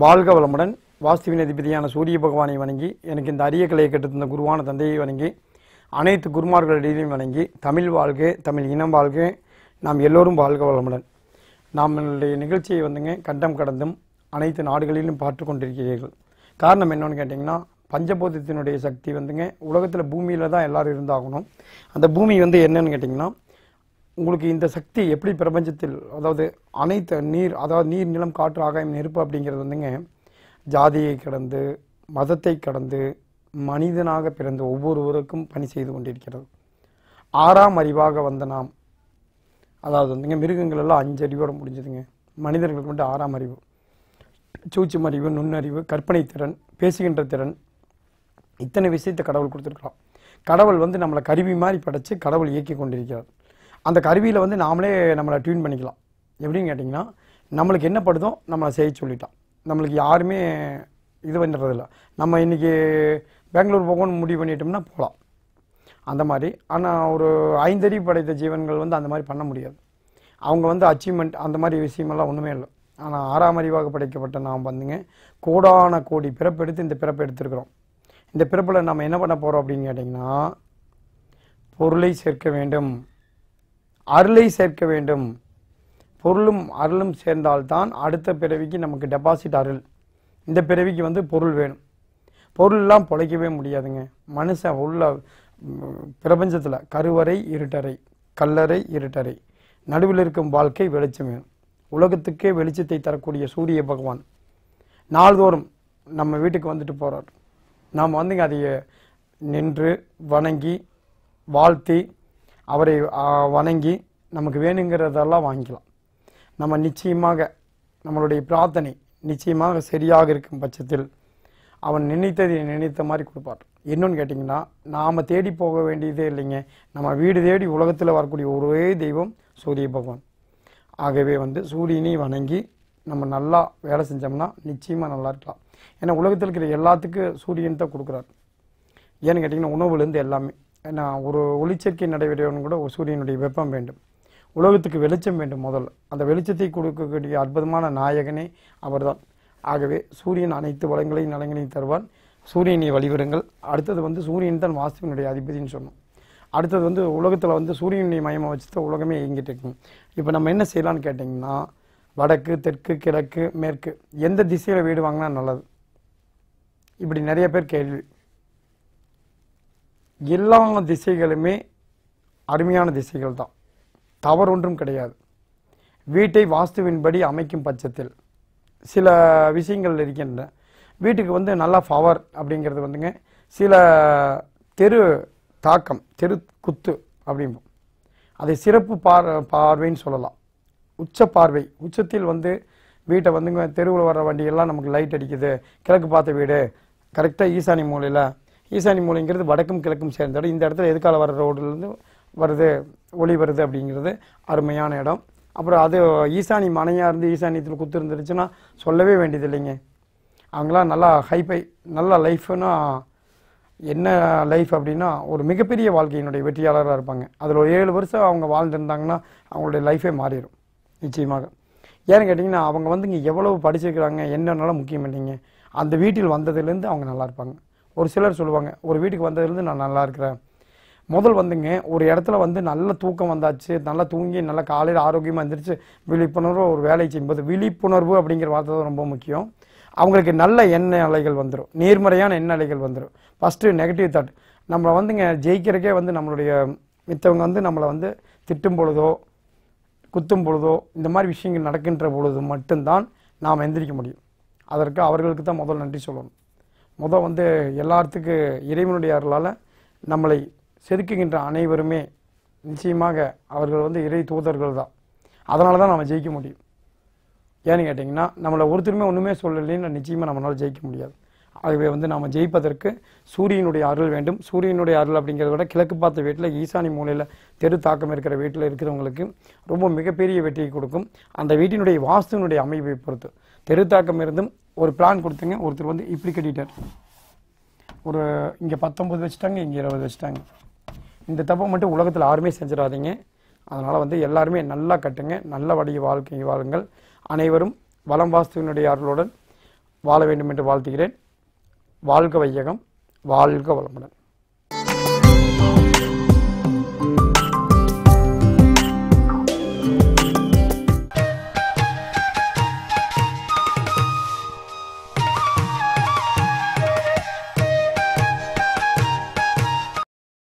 வாழ்க வளமுடன் வாஸ்துவின் அதிபதியான சூரிய பகவானை வணங்கி எனக்கு இந்த அரிய கலையை கற்றுத்தந்த குருவான தந்தையை வணங்கி அனைத்து குருமார்களிடையும் வணங்கி தமிழ் வாழ்க தமிழ் இனம் வாழ்க நாம் எல்லோரும் வாழ்க வளமுடன் நம்மளுடைய நிகழ்ச்சியை வந்துங்க கண்டம் கடந்தும் அனைத்து நாடுகளிலும் பார்த்து கொண்டிருக்கிறீர்கள் காரணம் என்னன்னு கேட்டிங்கன்னா பஞ்சபூதத்தினுடைய சக்தி வந்துங்க உலகத்தில் பூமியில் தான் எல்லாரும் இருந்தாகணும் அந்த பூமி வந்து என்னன்னு கேட்டிங்கன்னா உங்களுக்கு இந்த சக்தி எப்படி பிரபஞ்சத்தில் அதாவது அனைத்து நீர் அதாவது நீர் நிலம் காற்று ஆகாயம் நெருப்பு அப்படிங்கிறது வந்துங்க ஜாதியை கடந்து மதத்தை கடந்து மனிதனாக பிறந்த ஒவ்வொருவருக்கும் பணி செய்து கொண்டிருக்கிறது ஆறாம் அறிவாக வந்த நாம் அதாவது வந்துங்க மிருகங்கள் எல்லாம் அஞ்சு அறிவோட முடிஞ்சதுங்க மனிதர்களுக்கு மட்டும் ஆறாம் அறிவு சூட்சும அறிவு நுண்ணறிவு கற்பனை திறன் பேசுகின்ற திறன் இத்தனை விஷயத்தை கடவுள் கொடுத்துருக்கலாம் கடவுள் வந்து நம்மளை கருவி மாதிரி படைச்சு கடவுள் இயக்கி கொண்டிருக்கிறார் அந்த கருவியில் வந்து நாமளே நம்மளை டியூன் பண்ணிக்கலாம் எப்படின்னு கேட்டிங்கன்னா நம்மளுக்கு என்ன படுதோ நம்மளை செய்ய சொல்லிட்டான் நம்மளுக்கு யாருமே இது பண்ணுறதில்ல நம்ம இன்னைக்கு பெங்களூர் போகணும்னு முடிவு பண்ணிட்டோம்னா போகலாம் அந்த மாதிரி ஆனால் ஒரு ஐந்தறிவு படைத்த ஜீவன்கள் வந்து அந்த மாதிரி பண்ண முடியாது அவங்க வந்து அச்சீவ்மெண்ட் அந்த மாதிரி விஷயமெல்லாம் ஒன்றுமே இல்லை ஆனால் ஆறாம் அறிவாக படைக்கப்பட்ட நாம் வந்துங்க கோடான கோடி பிறப்பெடுத்து இந்த பிறப்பை எடுத்திருக்கிறோம் இந்த பிறப்பில் நம்ம என்ன பண்ண போகிறோம் அப்படின்னு கேட்டிங்கன்னா பொருளை சேர்க்க வேண்டும் அருளை சேர்க்க வேண்டும் பொருளும் அருளும் சேர்ந்தால்தான் அடுத்த பிறவிக்கு நமக்கு டெபாசிட் அருள் இந்த பிறவிக்கு வந்து பொருள் வேணும் பொருள்லாம் பொழைக்கவே முடியாதுங்க மனுஷன் உள்ள பிரபஞ்சத்தில் கருவறை இருட்டறை கல்லறை இருட்டறை நடுவில் இருக்கும் வாழ்க்கை வெளிச்சம் வேணும் உலகத்துக்கே வெளிச்சத்தை தரக்கூடிய சூரிய பகவான் நாள்தோறும் நம்ம வீட்டுக்கு வந்துட்டு போகிறார் நாம் வந்துங்க அதை நின்று வணங்கி வாழ்த்தி அவரை ஆ, வணங்கி நமக்கு வேணுங்கிறதெல்லாம் வாங்கிக்கலாம் நம்ம நிச்சயமாக நம்மளுடைய பிரார்த்தனை நிச்சயமாக சரியாக இருக்கும் பட்சத்தில் அவன் நினைத்ததை நினைத்த மாதிரி கொடுப்பார் என்னன்னு கேட்டிங்கன்னா நாம் தேடி போக வேண்டியதே இல்லைங்க நம்ம வீடு தேடி உலகத்தில் வரக்கூடிய ஒரே தெய்வம் சூரிய பகவான் ஆகவே வந்து சூரியனை வணங்கி நம்ம நல்லா வேலை செஞ்சோம்னா நிச்சயமாக நல்லா இருக்கலாம் ஏன்னா உலகத்தில் இருக்கிற எல்லாத்துக்கும் சூரியன் தான் கொடுக்குறாரு ஏன்னு கேட்டிங்கன்னா உணவுலேருந்து எல்லாமே ஏன்னா ஒரு ஒளிச்சேர்க்கை நடைபெறவன் கூட ஒரு சூரியனுடைய வெப்பம் வேண்டும் உலகத்துக்கு வெளிச்சம் வேண்டும் முதல்ல அந்த வெளிச்சத்தை கொடுக்கக்கூடிய அற்புதமான நாயகனே அவர்தான் ஆகவே சூரியன் அனைத்து வளங்களையும் நலங்களையும் தருவான் சூரியனை வழிவிடுங்கள் அடுத்தது வந்து சூரியன் தான் வாஸ்துவினுடைய அதிபதின்னு சொன்னோம் அடுத்தது வந்து உலகத்தில் வந்து சூரியனுடைய மையமாக வச்சு தான் உலகமே இயங்கிட்டு இருக்கும் இப்போ நம்ம என்ன செய்யலாம்னு கேட்டிங்கன்னா வடக்கு தெற்கு கிழக்கு மேற்கு எந்த திசையில் வீடு வாங்கினா நல்லது இப்படி நிறைய பேர் கேள்வி எல்லா திசைகளுமே அருமையான திசைகள் தான் தவறொன்றும் கிடையாது வீட்டை வாஸ்துவின்படி அமைக்கும் பட்சத்தில் சில விஷயங்கள் இருக்கின்றன வீட்டுக்கு வந்து நல்லா பவர் அப்படிங்கிறது வந்துங்க சில தெரு தாக்கம் தெரு குத்து அப்படிம்போம் அதை சிறப்பு பார் பார்வைன்னு சொல்லலாம் உச்ச பார்வை உச்சத்தில் வந்து வீட்டை வந்துங்க தெருவில் வர வண்டியெல்லாம் நமக்கு லைட் அடிக்குது கிழக்கு பார்த்த வீடு கரெக்டாக ஈசானி மூலையில் ஈசானி மூலைங்கிறது வடக்கும் கிழக்கும் சேர்ந்த இடம் இந்த இடத்துல எதுக்கால வர ரோடுலேருந்து வருது ஒளி வருது அப்படிங்கிறது அருமையான இடம் அப்புறம் அது ஈசானி மனையாக இருந்து ஈசானியத்தில் குத்து இருந்துருச்சுன்னா சொல்லவே வேண்டியது இல்லைங்க அவங்களாம் நல்லா ஹைஃபை நல்ல லைஃப்னா என்ன லைஃப் அப்படின்னா ஒரு மிகப்பெரிய வாழ்க்கையினுடைய வெற்றியாளராக இருப்பாங்க அதில் ஒரு ஏழு வருஷம் அவங்க வாழ்ந்துருந்தாங்கன்னா அவங்களுடைய லைஃபே மாறிடும் நிச்சயமாக ஏன்னு கேட்டிங்கன்னா அவங்க வந்து இங்கே எவ்வளவு படிச்சிருக்கிறாங்க என்னன்னாலும் முக்கியம் இல்லைங்க அந்த வீட்டில் வந்ததுலேருந்து அவங்க நல்லா இருப்பாங்க ஒரு சிலர் சொல்லுவாங்க ஒரு வீட்டுக்கு வந்ததுலேருந்து நான் நல்லா இருக்கிறேன் முதல் வந்துங்க ஒரு இடத்துல வந்து நல்ல தூக்கம் வந்தாச்சு நல்லா தூங்கி நல்லா காலையில் ஆரோக்கியமாக இருந்துருச்சு விழிப்புணர்வு ஒரு வேலை செய்யும்போது விழிப்புணர்வு அப்படிங்கிற வார்த்தை தான் ரொம்ப முக்கியம் அவங்களுக்கு நல்ல எண்ணெய் அலைகள் வந்துடும் நேர்மறையான எண்ணெய் அலைகள் வந்துடும் ஃபஸ்ட்டு நெகட்டிவ் தாட் நம்மளை வந்துங்க ஜெயிக்கிறக்கே வந்து நம்மளுடைய மித்தவங்க வந்து நம்மளை வந்து திட்டும் பொழுதோ குத்தும் பொழுதோ இந்த மாதிரி விஷயங்கள் நடக்கின்ற பொழுது மட்டும்தான் நாம் எந்திரிக்க முடியும் அதற்கு அவர்களுக்கு தான் முதல் நன்றி சொல்லணும் முதல் வந்து எல்லாத்துக்கு இறைவனுடைய அருளால் நம்மளை செதுக்குகின்ற அனைவருமே நிச்சயமாக அவர்கள் வந்து இறை தூதர்கள் தான் அதனால தான் நம்ம ஜெயிக்க முடியும் ஏன்னு கேட்டிங்கன்னா நம்மளை ஒருத்தருமே ஒன்றுமே சொல்லலைன்னு நிச்சயமாக நம்மளால் ஜெயிக்க முடியாது ஆகவே வந்து நாம் ஜெயிப்பதற்கு சூரியனுடைய அருள் வேண்டும் சூரியனுடைய அருள் அப்படிங்கிறத விட கிழக்கு பார்த்த வீட்டில் ஈசானி மூலையில் தெரு தாக்கம் இருக்கிற வீட்டில் இருக்கிறவங்களுக்கு ரொம்ப மிகப்பெரிய வெற்றியை கொடுக்கும் அந்த வீட்டினுடைய வாஸ்துவினுடைய அமைப்பை பொறுத்து தெரு தாக்கம் இருந்தும் ஒரு பிளான் கொடுத்துங்க ஒருத்தர் வந்து இப்படி கட்டிட்டார் ஒரு இங்கே பத்தொம்பது வச்சுட்டாங்க இங்கே இருபது வச்சுட்டாங்க இந்த தப்பை மட்டும் உலகத்தில் யாருமே செஞ்சிடாதீங்க அதனால் வந்து எல்லாருமே நல்லா கட்டுங்க நல்ல வடிய வாழ்க்கை வாழுங்கள் அனைவரும் வலம் வாஸ்துவினுடைய அருளுடன் வாழ வேண்டும் என்று வாழ்த்துகிறேன் வாழ்க வையகம் வாழ்க வளமுடன்